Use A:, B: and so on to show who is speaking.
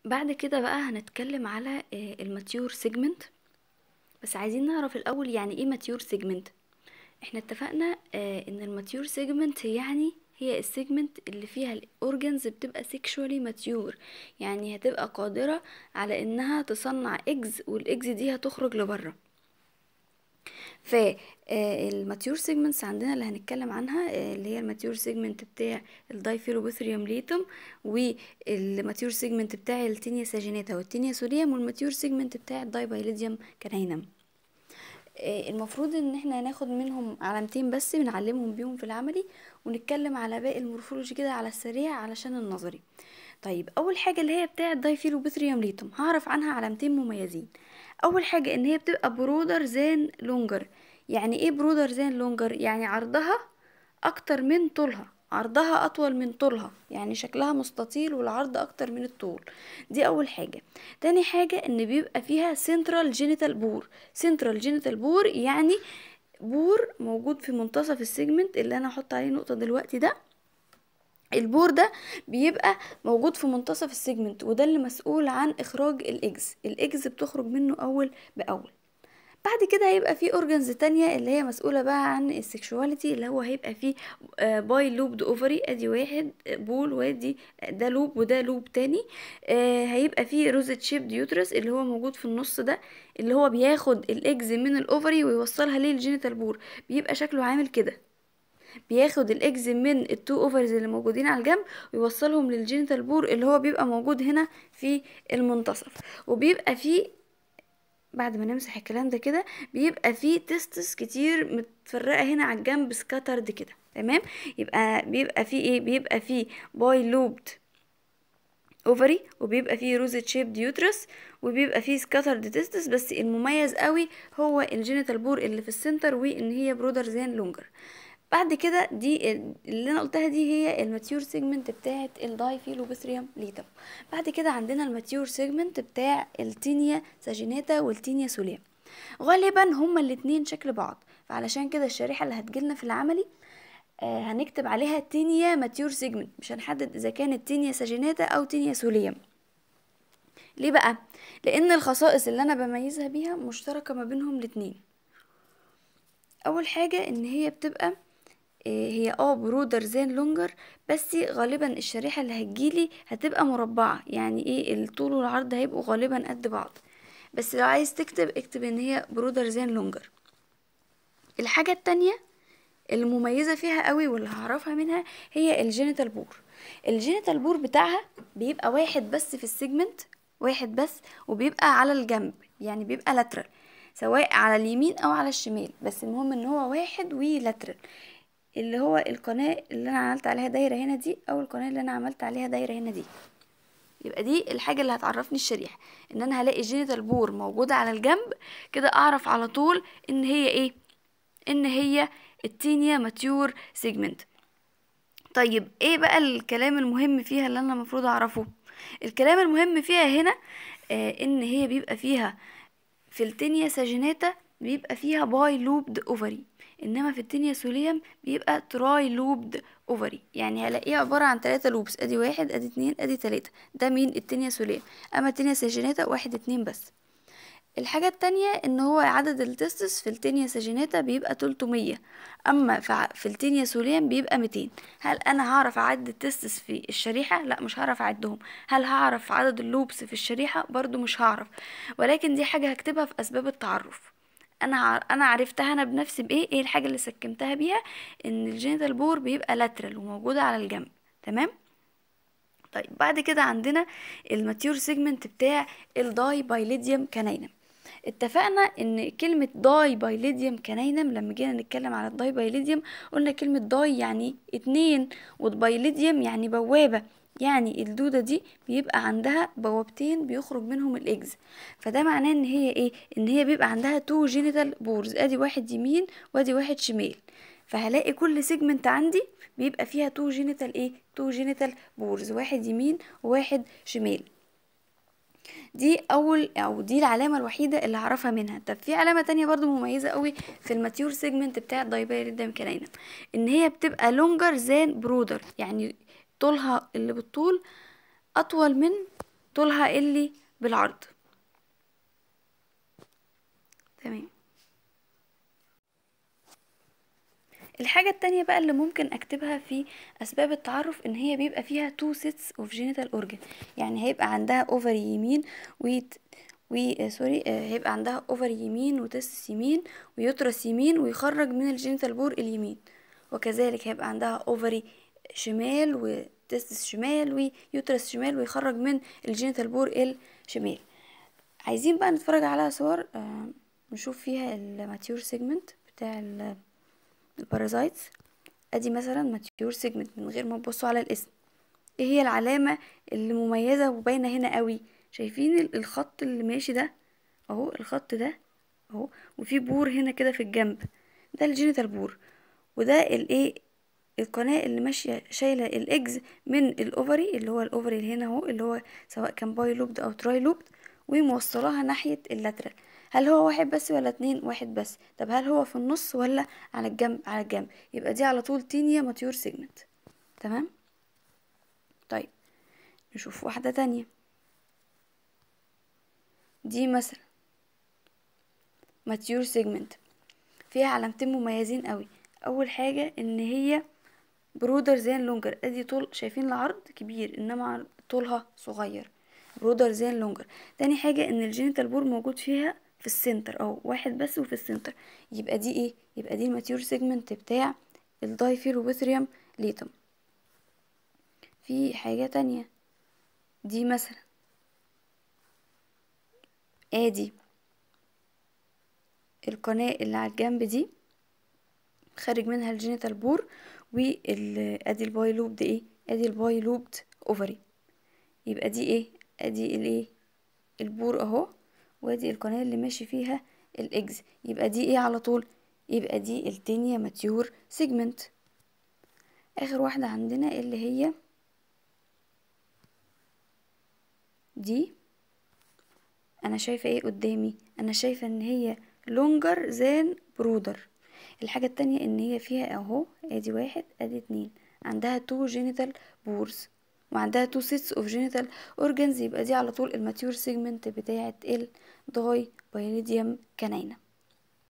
A: بعد كده بقى هنتكلم على الماتيور سيجمنت بس عايزين نعرف الاول يعني ايه ماتيور سيجمنت احنا اتفقنا آه، ان الماتيور سيجمنت يعني هي السيجمنت اللي فيها الاورجنز بتبقى سيكشوالي ماتيور يعني هتبقى قادرة على انها تصنع اجز والاجز دي هتخرج لبره فالماتيور سيجمنتس عندنا اللي هنتكلم عنها آه، اللي هي الماتيور سيجمنت بتاع الدايفيروبيثريوم ليتوم والماتيور سيجمنت بتاع التينيا ساجيناتا والتينيا سوليوم والماتيور سيجمنت بتاع الدايبايليديوم كانينم آه، المفروض ان احنا هناخد منهم علامتين بس بنعلمهم بيهم في العملي ونتكلم على باقي المورفولوجي كده على السريع علشان النظري طيب اول حاجه اللي هي بتاعه دايفيروبيثريوم ليتوم هعرف عنها علامتين مميزين اول حاجه ان هي بتبقى برودر زان لونجر يعني ايه برودر زان لونجر يعني عرضها اكتر من طولها عرضها اطول من طولها يعني شكلها مستطيل والعرض اكتر من الطول دي اول حاجه تاني حاجه ان بيبقى فيها سنترال جينيتال بور سنترال جينيتال بور يعني بور موجود في منتصف السيجمنت اللي انا هحط عليه نقطه دلوقتي ده البور ده بيبقى موجود في منتصف السيجمنت وده اللي مسؤول عن اخراج الاجز الاجز بتخرج منه اول باول بعد كده هيبقى في اورجنز تانية اللي هي مسؤولة بقى عن السكشواليتي اللي هو هيبقى فيه باي لوبد اوفري ادي واحد بول وادي ده لوب وده لوب تاني آه هيبقى فيه روزت شيب يوترس اللي هو موجود في النص ده اللي هو بياخد الاجز من الاوفري ويوصلها للجينيتال بور بيبقى شكله عامل كده بياخد الاجز من التو اوفرز اللي موجودين على الجنب ويوصلهم للجينيتال بور اللي هو بيبقى موجود هنا في المنتصف وبيبقى فيه بعد ما نمسح الكلام ده كده بيبقى فيه تستس كتير متفرقه هنا على الجنب سكاترد كده تمام يبقى بيبقى فيه ايه بيبقى فيه باي لوبد اوفري وبيبقى فيه روزت شيب يوترس وبيبقى فيه سكاترد تستس بس المميز قوي هو الجينيتال بور اللي في السنتر وان هي برودر زان لونجر بعد كده دي اللي انا قلتها دي هي الماتيور سيجمنت بتاعه الدايفيلوبيثريوم ليتم بعد كده عندنا الماتيور سيجمنت بتاع التينيا ساجيناتا والتينيا سوليم غالبا هما الاتنين شكل بعض فعلشان كده الشريحه اللي هتجيلنا في العملي آه هنكتب عليها تينيا ماتيور سيجمنت مش هنحدد اذا كانت تينيا ساجيناتا او تينيا سوليم ليه بقى لان الخصائص اللي انا بميزها بيها مشتركه ما بينهم الاتنين اول حاجه ان هي بتبقى هي اه برودر زان لونجر بس غالبا الشريحة اللي هتجيلي هتبقى مربعة يعني ايه الطول والعرض هيبقوا غالبا قد بعض بس لو عايز تكتب اكتب ان هي برودر زان لونجر الحاجة التانية المميزة فيها قوي واللي هعرفها منها هي الجينيتال بور الجينيتال بور بتاعها بيبقى واحد بس في السيجمنت واحد بس وبيبقى على الجنب يعني بيبقى لاترال سواء على اليمين او على الشمال بس المهم ان هو واحد ولاترال اللي هو القناة اللي انا عملت عليها دايرة هنا دي او القناة اللي انا عملت عليها دايرة هنا دي يبقى دي الحاجة اللي هتعرفني الشريحة ان انا هلاقي الجينيتال بور موجودة على الجنب كده اعرف على طول ان هي ايه ان هي التينيا ماتيور سيجمنت طيب ايه بقى الكلام المهم فيها اللي انا المفروض اعرفه الكلام المهم فيها هنا آه ان هي بيبقى فيها في التينيا ساجيناتا بيبقى فيها باي لوبد اوفري انما في التينيا سوليوم بيبقى تراي لوبد اوفري يعني هلاقيه عبارة عن تلاتة لوبس ادي واحد ادي اتنين ادي تلاتة ده مين التينيا سوليوم اما التينيا ساجيناتا واحد اتنين بس الحاجة التانية ان هو عدد التستس في التينيا ساجيناتا بيبقى تلتمية اما في التينيا سوليم بيبقى ميتين هل انا هعرف اعد التستس في الشريحة لا مش هعرف اعدهم هل هعرف عدد اللوبس في الشريحة برضو مش هعرف ولكن دي حاجة هكتبها في اسباب التعرف انا انا عرفتها انا بنفسي بايه ايه الحاجه اللي سكمتها بيها ان الجينيتال بور بيبقى لاترال وموجوده على الجنب تمام طيب بعد كده عندنا الماتيور سيجمنت بتاع الداي بايليديوم كانينم اتفقنا ان كلمة داي بايليديوم كانينم لما جينا نتكلم على الداي بايليديوم قلنا كلمة داي يعني اتنين والبايليديوم يعني بوابة يعني الدودة دي بيبقى عندها بوابتين بيخرج منهم الاجز فده معناه ان هي ايه ان هي بيبقى عندها تو جينيتال بورز ادي واحد يمين وادي واحد شمال فهلاقي كل سيجمنت عندي بيبقى فيها تو جينيتال ايه تو جينيتال بورز واحد يمين وواحد شمال دي اول او دي العلامه الوحيده اللي هعرفها منها طب في علامه تانية برضو مميزه قوي في الماتيور سيجمنت بتاع الدايبيريدم كانينم ان هي بتبقى لونجر زان برودر يعني طولها اللي بالطول اطول من طولها اللي بالعرض تمام الحاجة التانية بقى اللي ممكن اكتبها في اسباب التعرف ان هي بيبقى فيها two sets of genital organ يعني هيبقى عندها اوفري يمين و و سوري هيبقى عندها اوفري يمين وتستس يمين ويوترس يمين ويخرج من الجينيتال بور اليمين وكذلك هيبقى عندها اوفري شمال وتستس شمال ويوترس شمال ويخرج من الجينيتال بور الشمال عايزين بقى نتفرج على صور آه نشوف فيها الماتيور سيجمنت بتاع البارازايتس ادي مثلا ماتيور سيجمنت من غير ما تبصوا على الاسم ايه هي العلامة اللي مميزة وباينة هنا قوي شايفين الخط اللي ماشي ده اهو الخط ده اهو وفي بور هنا كده في الجنب ده الجينيتال بور وده الايه القناة اللي ماشية شايلة الاجز من الاوفري اللي هو الاوفري اللي هنا اهو اللي هو سواء كان باي لوبد او تراي لوبد وموصلاها ناحية اللاترال هل هو واحد بس ولا اتنين واحد بس طب هل هو في النص ولا على الجنب على الجنب يبقى دي على طول تينيا ماتيور سيجمنت تمام طيب نشوف واحدة تانية دي مثلا ماتيور سيجمنت فيها علامتين مميزين قوي اول حاجة ان هي برودر زين لونجر ادي طول شايفين العرض كبير انما طولها صغير برودر زين لونجر تاني حاجة ان الجينيتال بور موجود فيها في السنتر او واحد بس وفي السنتر يبقى دي ايه يبقى دي الماتيور سيجمنت بتاع الدايفيروبيثريوم ليتم في حاجة تانية دي مثلا ادي القناة اللي على الجنب دي خارج منها الجينيتال بور وادي الباي لوب ايه ادي الباي لوبد اوفري يبقى دي ايه ادي الايه البور اهو وادي القناة اللي ماشي فيها الاجز يبقى دي ايه على طول يبقى دي التينيا ماتيور سيجمنت اخر واحدة عندنا اللي هي دي انا شايفة ايه قدامي انا شايفة ان هي لونجر زان برودر الحاجة التانية ان هي فيها اهو ادي واحد ادي اتنين عندها تو جينيتال بورز وعندها تو سيتس اوف جينيتال اورجانز يبقى دي على طول الماتيور سيجمنت بتاعة الداي بايليديوم كانينا